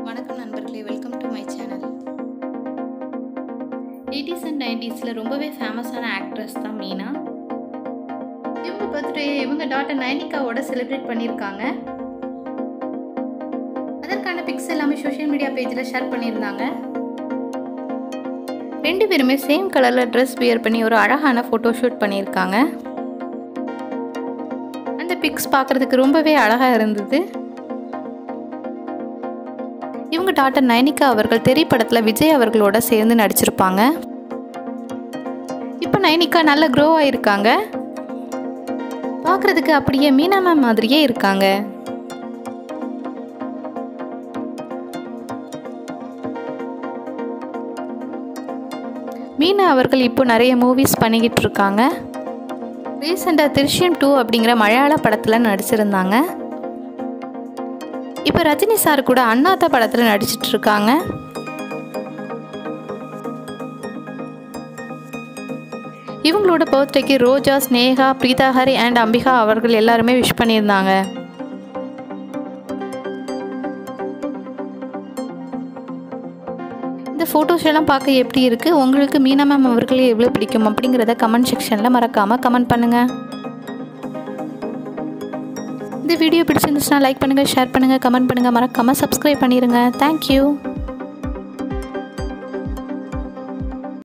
வணக்கம் நண்பர்களே welcome to my channel eighties and நைன்டிஸில் ரொம்பவே ஃபேமஸான ஆக்ட்ரஸ் தான் மீனா இவங்க பர்த்டே இவங்க டாட்டர் நைனிகாவோட செலிப்ரேட் பண்ணியிருக்காங்க அதற்கான பிக்ஸ் எல்லாமே சோஷியல் மீடியா பேஜில் ஷேர் பண்ணியிருந்தாங்க ரெண்டு பேருமே சேம் கலரில் ட்ரெஸ் வியர் பண்ணி ஒரு அழகான ஃபோட்டோ ஷூட் பண்ணியிருக்காங்க அந்த பிக்ஸ் பார்க்குறதுக்கு ரொம்பவே அழகாக இருந்தது இவங்க டாக்டர் நயனிகா அவர்கள் திரைப்படத்தில் விஜய் அவர்களோட சேர்ந்து நடிச்சிருப்பாங்க இப்போ நயனிகா நல்ல க்ரோ ஆயிருக்காங்க பார்க்குறதுக்கு அப்படியே மீனா மேம் மாதிரியே இருக்காங்க மீனா அவர்கள் இப்போ நிறைய மூவிஸ் பண்ணிக்கிட்டு இருக்காங்க ரீசெண்டாக திருஷ்யம் டூ அப்படிங்கிற மலையாள படத்தில் நடிச்சிருந்தாங்க இப்போ ரஜினி சார் கூட அண்ணாத்த படத்தில் நடிச்சிட்டு இருக்காங்க இவங்களோட பர்த்டேக்கு ரோஜா ஸ்னேகா பிரீதாஹரி அண்ட் அம்பிகா அவர்கள் எல்லாருமே விஷ் பண்ணியிருந்தாங்க இந்த ஃபோட்டோஸ் எல்லாம் பார்க்க எப்படி இருக்குது உங்களுக்கு மீனா மேம் அவர்களே எவ்வளோ பிடிக்கும் அப்படிங்கிறத கமெண்ட் செக்ஷனில் மறக்காமல் கமெண்ட் பண்ணுங்கள் இந்த வீடியோ பிடிச்சிருந்துச்சுன்னா லைக் பண்ணுங்கள் ஷேர் பண்ணுங்கள் கமெண்ட் பண்ணுங்கள் மறக்காமல் சப்ஸ்கிரைப் பண்ணிடுங்க தேங்க்யூ